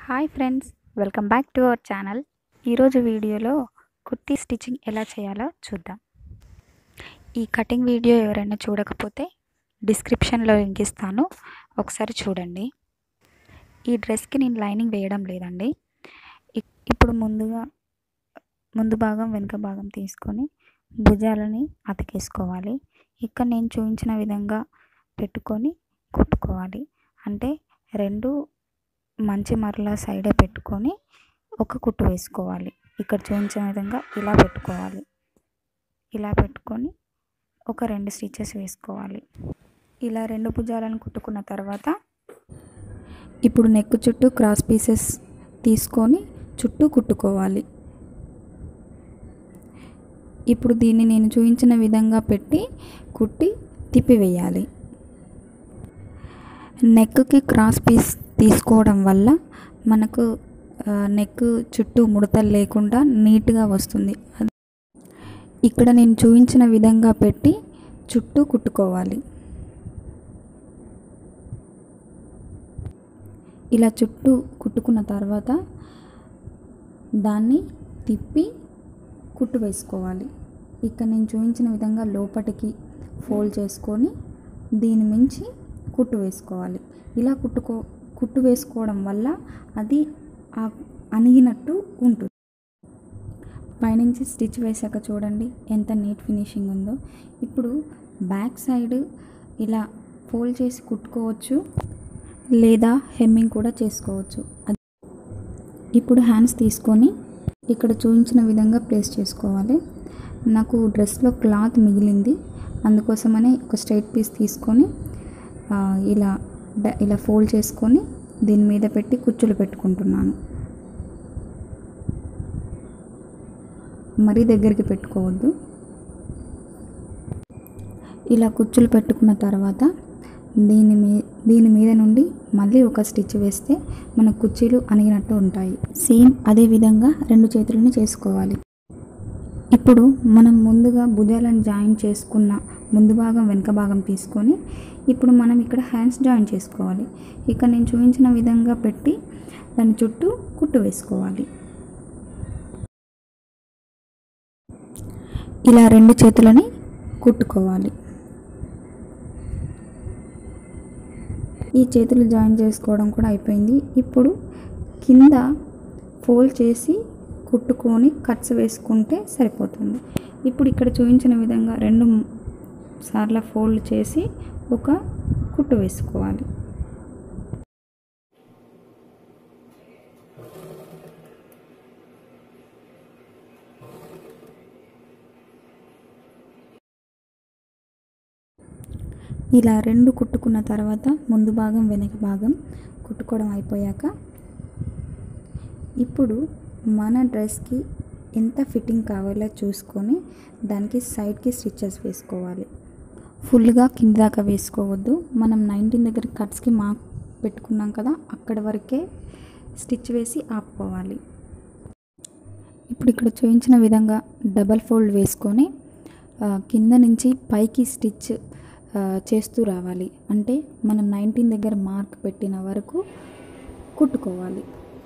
hi friends welcome back to our channel ఈరోజు వీడియోలో kurti stitching ఎలా చేయాలో చూద్దాం ఈ కటింగ్ వీడియో ఎవరైనా చూడకపోతే డిస్క్రిప్షన్లో లింక్ ఇస్తాను ఒకసారి చూడండి ఈ డ్రెస్కి నేను లైనింగ్ వేయడం లేదండి ఇ- ఇప్పుడు ముందుగా ముందు భాగం వెనుక భాగం తీసుకొని భుజాలని అతికేసుకోవాలి ఇక్కడ నేను చూపించిన విధంగా పెట్టుకొని కుట్టుకోవాలి అంటే రెండు మంచి మరల సైడే పెట్టుకొని ఒక కుట్టు వేసుకోవాలి ఇక్కడ చూపించిన విధంగా ఇలా పెట్టుకోవాలి ఇలా పెట్టుకొని ఒక రెండు స్టిచెస్ వేసుకోవాలి ఇలా రెండు భుజాలను కుట్టుకున్న తర్వాత ఇప్పుడు నెక్ చుట్టూ క్రాస్ పీసెస్ తీసుకొని చుట్టూ కుట్టుకోవాలి ఇప్పుడు దీన్ని నేను చూపించిన విధంగా పెట్టి కుట్టి తిప్పివేయాలి నెక్కి క్రాస్ పీస్ తీసుకోవడం వల్ల మనకు ఆ, నెక్ చుట్టూ ముడతలు లేకుండా నీట్గా వస్తుంది అది- ఇక్కడ నేను చూపించిన విధంగా పెట్టి చుట్టూ కుట్టుకోవాలి ఇలా చుట్టూ కుట్టుకున్న తర్వాత దాన్ని తిప్పి కుట్టు వేసుకోవాలి ఇక్కడ నేను చూపించిన విధంగా లోపటికి ఫోల్డ్ చేసుకొని దీని మించి కుట్టు వేసుకోవాలి ఇలా కుట్టుకో కుట్టు వేసుకోవడం వల్ల అది ఆ అణిగినట్టు ఉంటుంది పైనుంచి స్టిచ్ వేసాక చూడండి ఎంత నీట్ ఫినిషింగ్ ఉందో ఇప్పుడు బ్యాక్ సైడ్ ఇలా ఫోల్డ్ చేసి కుట్టుకోవచ్చు లేదా హెమ్మింగ్ కూడా చేసుకోవచ్చు అది ఇప్పుడు హ్యాండ్స్ తీసుకొని ఇక్కడ చూపించిన విధంగా ప్లేస్ చేసుకోవాలి నాకు డ్రెస్లో క్లాత్ మిగిలింది అందుకోసమని ఒక స్ట్రైట్ పీస్ తీసుకొని ఆ, ఇలా డ- ఇలా ఫోల్డ్ చేసుకొని దీని మీద పెట్టి కుచ్చులు పెట్టుకుంటున్నాను మరీ దగ్గరికి పెట్టుకోవద్దు ఇలా కుచ్చులు పెట్టుకున్న తర్వాత దీని మీ దీని మీద నుండి మళ్ళీ ఒక స్టిచ్ వేస్తే మన కుర్చీలు అణిగినట్టు ఉంటాయి సేమ్ అదే విధంగా రెండు చేతులను చేసుకోవాలి ఇప్పుడు మనం ముందుగా భుజాలను జాయిన్ చేసుకున్న ముందు భాగం వెనుక భాగం తీసుకొని ఇప్పుడు మనం ఇక్కడ హ్యాండ్స్ జాయిన్ చేసుకోవాలి ఇక్కడ నేను చూపించిన విధంగా పెట్టి దాని చుట్టూ కుట్టు వేసుకోవాలి ఇలా రెండు చేతులని కుట్టుకోవాలి ఈ చేతులు జాయిన్ చేసుకోవడం కూడా అయిపోయింది ఇప్పుడు కింద ఫోల్డ్ చేసి కుట్టుకొని కట్స్ వేసుకుంటే సరిపోతుంది ఇప్పుడు ఇక్కడ చూపించిన విధంగా రెండు సార్లు ఫోల్డ్ చేసి ఒక కుట్టు వేసుకోవాలి ఇలా రెండు కుట్టుకున్న తర్వాత ముందు భాగం వెనక భాగం కుట్టుకోవడం అయిపోయాక ఇప్పుడు మన డ్రెస్కి ఎంత ఫిట్టింగ్ కావాలో చూసుకొని దానికి సైడ్కి స్టిచెస్ వేసుకోవాలి ఫుల్గా కింద దాకా వేసుకోవద్దు మనం నైన్టీన్ దగ్గర కట్స్కి మార్క్ పెట్టుకున్నాం కదా అక్కడి వరకే స్టిచ్ వేసి ఆపుకోవాలి ఇప్పుడు ఇక్కడ చూపించిన విధంగా డబల్ ఫోల్డ్ వేసుకొని ఆ, కింద నుంచి పైకి స్టిచ్ ఆ, చేస్తూ రావాలి అంటే మనం నైన్టీన్ దగ్గర మార్క్ పెట్టిన వరకు కుట్టుకోవాలి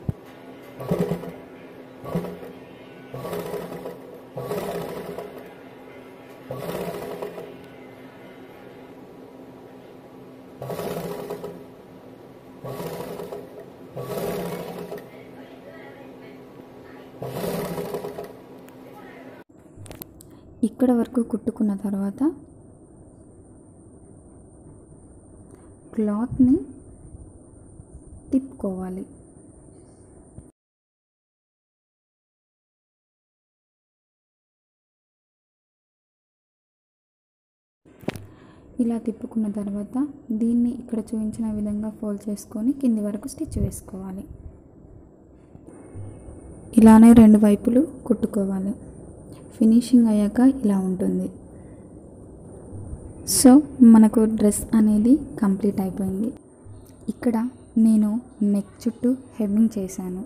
ఇక్కడ వరకు కుట్టుకున్న తర్వాత క్లాత్ని తిప్పుకోవాలి ఇలా తిప్పుకున్న తర్వాత దీన్ని ఇక్కడ చూపించిన విధంగా ఫోల్డ్ చేసుకొని కింది వరకు స్టిచ్ వేసుకోవాలి ఇలానే రెండు వైపులు కుట్టుకోవాలి ఫినిషింగ్ అయ్యాక ఇలా ఉంటుంది సో మనకు డ్రెస్ అనేది కంప్లీట్ అయిపోయింది ఇక్కడ నేను నెక్ చుట్టూ హెమ్మింగ్ చేశాను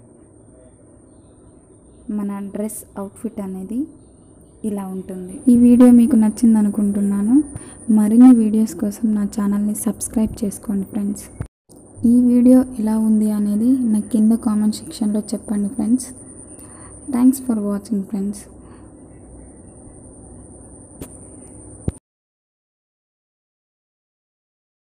మన డ్రెస్ అవుట్ఫిట్ అనేది ఇలా ఉంటుంది ఈ వీడియో మీకు నచ్చింది అనుకుంటున్నాను మరిన్ని వీడియోస్ కోసం నా ఛానల్ని సబ్స్క్రైబ్ చేసుకోండి ఫ్రెండ్స్ ఈ వీడియో ఎలా ఉంది అనేది నాకు కింద కామెంట్ సెక్షన్లో చెప్పండి friends thanks for watching friends